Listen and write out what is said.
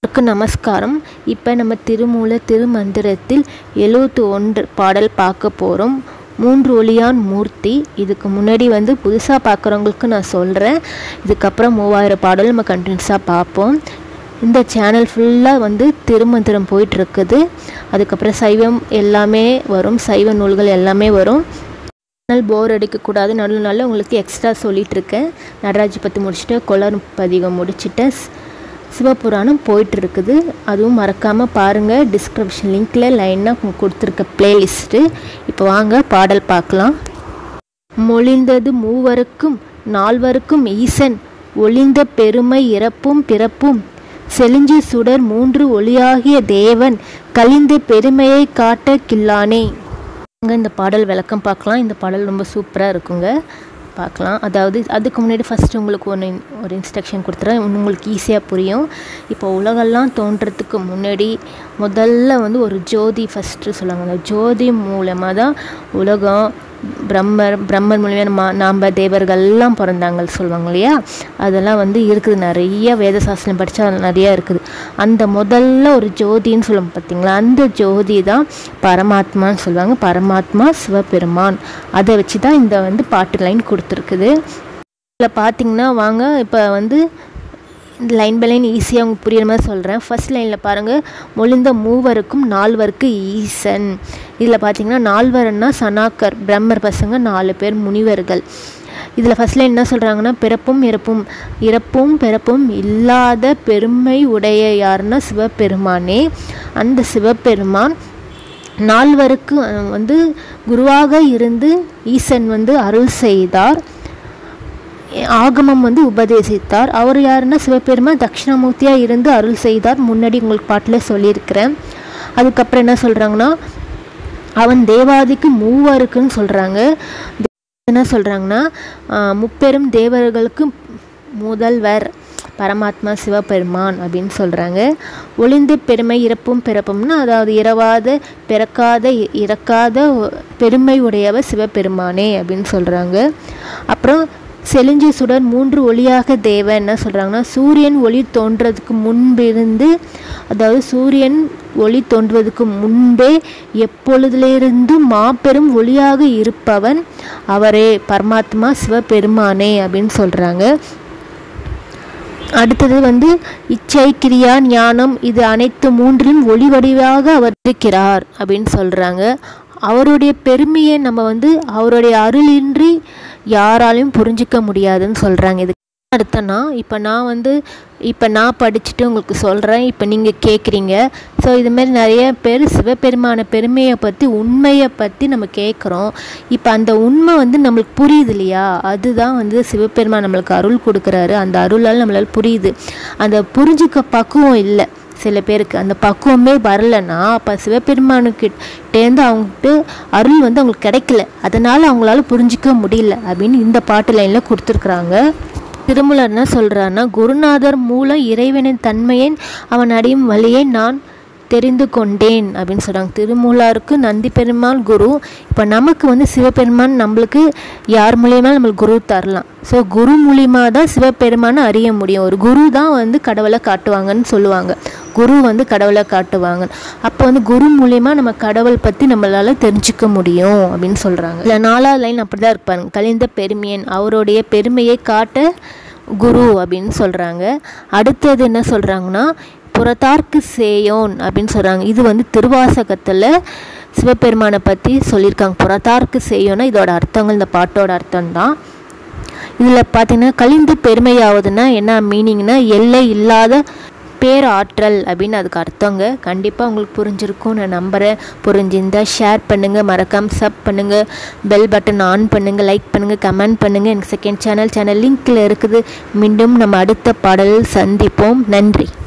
க்கு நமஸ்காரம் இப்போ நம்ம திருமூல திருமந்திரத்தில் எழுவத்தி ஒன்று பாடல் பார்க்க போகிறோம் மூன்று ஒளியான் மூர்த்தி இதுக்கு முன்னாடி வந்து புதுசாக பார்க்குறவங்களுக்கு நான் சொல்கிறேன் இதுக்கப்புறம் மூவாயிரம் பாடல் நம்ம கண்டினியூஸாக பார்ப்போம் இந்த சேனல் ஃபுல்லாக வந்து திருமந்திரம் போயிட்டுருக்குது அதுக்கப்புறம் சைவம் எல்லாமே வரும் சைவ நூல்கள் எல்லாமே வரும் சேனல் போர் அடிக்கக்கூடாது நடுவில் நாளில் உங்களுக்கு எக்ஸ்ட்ரா சொல்லிட்டு இருக்கேன் நடராஜ் பற்றி முடிச்சுட்டு கொளர் பதிகம் முடிச்சுட்டு சிவபுராணம் போயிட்டு இருக்குது அதுவும் மறக்காமல் பாருங்கள் டிஸ்கிரிப்ஷன் லிங்க்கில் லைனாக கொடுத்துருக்க பிளேலிஸ்ட்டு இப்போ வாங்க பாடல் பார்க்கலாம் மொழிந்தது மூவருக்கும் நால்வருக்கும் ஈசன் ஒளிந்த பெருமை இறப்பும் பிறப்பும் செலிஞ்சி சுடர் மூன்று ஒளியாகிய தேவன் கலிந்த பெருமையை காட்ட கில்லானே அங்கே இந்த பாடல் விளக்கம் பார்க்கலாம் இந்த பாடல் ரொம்ப சூப்பராக இருக்குங்க பார்க்கலாம் அதாவது அதுக்கு முன்னாடி ஃபஸ்ட்டு உங்களுக்கு ஒன்று ஒரு இன்ஸ்ட்ரக்ஷன் கொடுத்துறேன் உங்களுக்கு ஈஸியாக புரியும் இப்போ உலகெல்லாம் தோன்றதுக்கு முன்னாடி முதல்ல வந்து ஒரு ஜோதி ஃபஸ்ட்டு சொல்லுவாங்க அந்த ஜோதி மூலமாக தான் உலகம் பிரம்மர் பிரம்மர் மூலியமாக நம்ம நாம் தேவர்கள்லாம் பிறந்தாங்க சொல்லுவாங்க இல்லையா அதெல்லாம் வந்து இருக்குது நிறைய வேத சாஸ்திரம் படித்தா நிறையா இருக்குது அந்த முதல்ல ஒரு ஜோதின்னு சொல்லுவாங்க பார்த்தீங்களா அந்த ஜோதி தான் பரமாத்மான்னு சொல்லுவாங்க பரமாத்மா சிவபெருமான் அதை வச்சு தான் இந்த வந்து பாட்டு லைன் கொடுத்துருக்குது இதில் பார்த்தீங்கன்னா வாங்க இப்போ வந்து இந்த லைன் பை லைன் ஈஸியாக உங்களுக்கு புரியுற மாதிரி சொல்கிறேன் ஃபஸ்ட் லைனில் பாருங்கள் மொழிந்த மூவருக்கும் நால்வருக்கு ஈசன் இதில் பார்த்தீங்கன்னா நால்வர்னா சனாக்கர் பிரம்மர் பசங்க நாலு பேர் முனிவர்கள் இதில் ஃபஸ்ட் லைன் என்ன சொல்கிறாங்கன்னா பிறப்பும் இறப்பும் இறப்பும் பிறப்பும் இல்லாத பெருமை உடைய யாருன்னா சிவபெருமானே அந்த சிவபெருமான் நால்வருக்கு வந்து குருவாக இருந்து ஈசன் வந்து அருள் செய்தார் ஆகமம் வந்து உபதேசித்தார் அவர் யாருன்னா சிவபெருமான் தட்சிணாமூர்த்தியாக இருந்து அருள் செய்தார் முன்னாடி உங்களுக்கு பாட்டில் சொல்லியிருக்கிறேன் அதுக்கப்புறம் என்ன சொல்கிறாங்கன்னா அவன் தேவாதிக்கு மூவருக்குன்னு சொல்கிறாங்க என்ன சொல்கிறாங்கன்னா முப்பெரும் தேவர்களுக்கு முதல்வர் பரமாத்மா சிவபெருமான் அப்படின்னு சொல்கிறாங்க ஒளிந்து பெருமை இறப்பும் பிறப்பும்னா அதாவது இரவாத பிறக்காத இறக்காத பெருமை உடையவர் சிவபெருமானே அப்படின்னு சொல்கிறாங்க அப்புறம் செலிஞ்சி சுடர் மூன்று ஒளியாக தேவன் என்ன சொல்கிறாங்கன்னா சூரியன் ஒளி தோன்றதுக்கு முன்பிருந்து அதாவது சூரியன் ஒளி தோன்றுவதற்கு முன்பே எப்பொழுதிலிருந்து மாபெரும் ஒளியாக இருப்பவன் அவரே பரமாத்மா சிவபெருமானே அப்படின்னு சொல்கிறாங்க அடுத்தது வந்து இச்சை கிரியா ஞானம் இது அனைத்து மூன்றிலும் ஒளி வடிவாக அவர் இருக்கிறார் அப்படின்னு சொல்கிறாங்க அவருடைய பெருமையை நம்ம வந்து அவருடைய அருளின்றி யாராலையும் புரிஞ்சிக்க முடியாதுன்னு சொல்கிறாங்க இது அடுத்தனா இப்போ நான் வந்து இப்போ நான் படிச்சுட்டு உங்களுக்கு சொல்கிறேன் இப்போ நீங்கள் கேட்குறீங்க ஸோ இதுமாரி நிறைய பேர் சிவபெருமான பெருமையை பற்றி உண்மையை பற்றி நம்ம கேட்குறோம் இப்போ அந்த உண்மை வந்து நம்மளுக்கு புரியுது இல்லையா அதுதான் வந்து சிவபெருமான் நம்மளுக்கு அருள் கொடுக்குறாரு அந்த அருளால் நம்மளால் புரியுது அந்த புரிஞ்சிக்க பக்குவம் இல்லை சில பேருக்கு அந்த பக்குவமே வரலன்னா அப்போ சிவபெருமானுக்கிட்டேருந்து அவங்ககிட்ட அருள் வந்து அவங்களுக்கு கிடைக்கல அதனால் அவங்களால புரிஞ்சிக்க முடியல அப்படின்னு இந்த பாட்டு லைனில் கொடுத்துருக்குறாங்க திருமலர் என்ன சொல்கிறான்னா குருநாதர் மூலம் இறைவனின் தன்மையை அவன் அடையும் வழியை நான் தெரிந்து கொண்டேன் அப்படின்னு சொல்கிறாங்க திருமூலாருக்கு நந்தி பெருமாள் குரு இப்போ நமக்கு வந்து சிவபெருமான் நம்மளுக்கு யார் மூலியமாக நம்மளுக்கு குரு தரலாம் ஸோ குரு மூலியமாக தான் சிவபெருமானை அறிய முடியும் ஒரு குரு தான் வந்து கடவுளை காட்டுவாங்கன்னு சொல்லுவாங்க குரு வந்து கடவுளை காட்டுவாங்க அப்போ வந்து குரு மூலியமா நம்ம கடவுள் பற்றி நம்மளால் தெரிஞ்சுக்க முடியும் அப்படின்னு சொல்கிறாங்க இல்லை நாலாவது லைன் அப்படி தான் இருப்பாங்க கலிந்த பெருமையன் அவருடைய பெருமையை காட்ட குரு அப்படின்னு சொல்கிறாங்க அடுத்தது என்ன சொல்கிறாங்கன்னா புறத்தார்க்கு சேயோன் அப்படின்னு சொல்கிறாங்க இது வந்து திருவாசகத்தில் சிவபெருமானை பற்றி சொல்லியிருக்காங்க புறத்தார்க்கு சேயோன்னா இதோட அர்த்தங்கள் இந்த பாட்டோட அர்த்தம் தான் இதில் பார்த்தீங்கன்னா கலிந்து பெருமையாவதுன்னா என்ன மீனிங்னா எல்லை இல்லாத பேராற்றல் அப்படின்னு அதுக்கு அர்த்தங்க கண்டிப்பாக உங்களுக்கு புரிஞ்சிருக்கும் நான் நம்புகிறேன் புரிஞ்சிருந்தா ஷேர் பண்ணுங்கள் மறக்காமல் சப் பண்ணுங்கள் பெல் பட்டன் ஆன் பண்ணுங்கள் லைக் பண்ணுங்கள் கமெண்ட் பண்ணுங்கள் எனக்கு செகண்ட் சேனல் சேனல் லிங்க்கில் இருக்குது மீண்டும் நம்ம அடுத்த பாடலில் சந்திப்போம் நன்றி